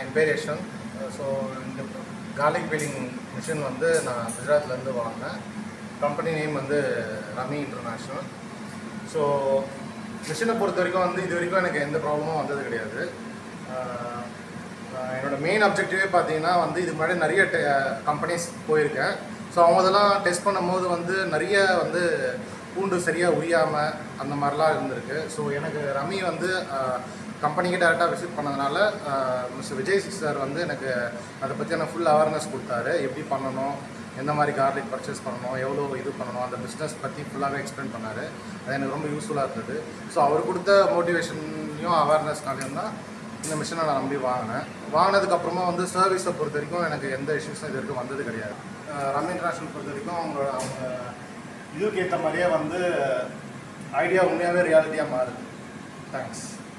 என் பேர் யஷ்வந்த் ஸோ இந்த garlic peeling machine வந்து நான் குஜராத்லேருந்து வாங்கினேன் கம்பெனி நேம் வந்து ரமி இன்டர்நேஷ்னல் ஸோ மிஷினை பொறுத்த வரைக்கும் வந்து இது வரைக்கும் எனக்கு எந்த ப்ராப்ளமும் வந்தது கிடையாது ஆஹ் ஆஹ் என்னோட மெயின் அப்ஜெக்டிவே பார்த்தீங்கன்னா வந்து இது முன்னாடி நிறைய கம்பெனிஸ் போயிருக்கேன் ஸோ அவங்க இதெல்லாம் டெஸ்ட் பண்ணும்போது வந்து நிறைய வந்து பூண்டு சரியாக உரியாமல் அந்த மாதிரிலாம் இருந்திருக்கு ஸோ எனக்கு ரமி வந்து கம்பெனிக்கு டேரெக்டாக விசிட் பண்ணதுனால மிஸ்டர் விஜய் சார் வந்து எனக்கு அதை பற்றியான ஃபுல் அவேர்னஸ் கொடுத்தாரு எப்படி பண்ணணும் எந்த மாதிரி கார்லிக் பர்ச்சேஸ் பண்ணணும் எவ்வளோ இது பண்ணணும் அந்த பிஸ்னஸ் பற்றி ஃபுல்லாகவே எக்ஸ்பிளைன் பண்ணார் அது எனக்கு ரொம்ப யூஸ்ஃபுல்லாக இருந்தது ஸோ அவர் கொடுத்த மோட்டிவேஷன்லையும் அவேர்னஸ்னாலையும் தான் இந்த மிஷினை நான் நம்பி வாங்கினேன் வாங்கினதுக்கப்புறமா வந்து சர்வீஸை பொறுத்த வரைக்கும் எனக்கு எந்த இஷ்யூஸும் இது வரைக்கும் வந்தது கிடையாது அஹ் ரமி இன்டர்நேஷனல் பொறுத்த வரைக்கும் அவங்களோட அவங்க இதுக்கு ஏற்ற மாதிரியே வந்து ஐடியா உண்மையாகவே ரியாலிட்டியாக மாறுது தேங்க்ஸ்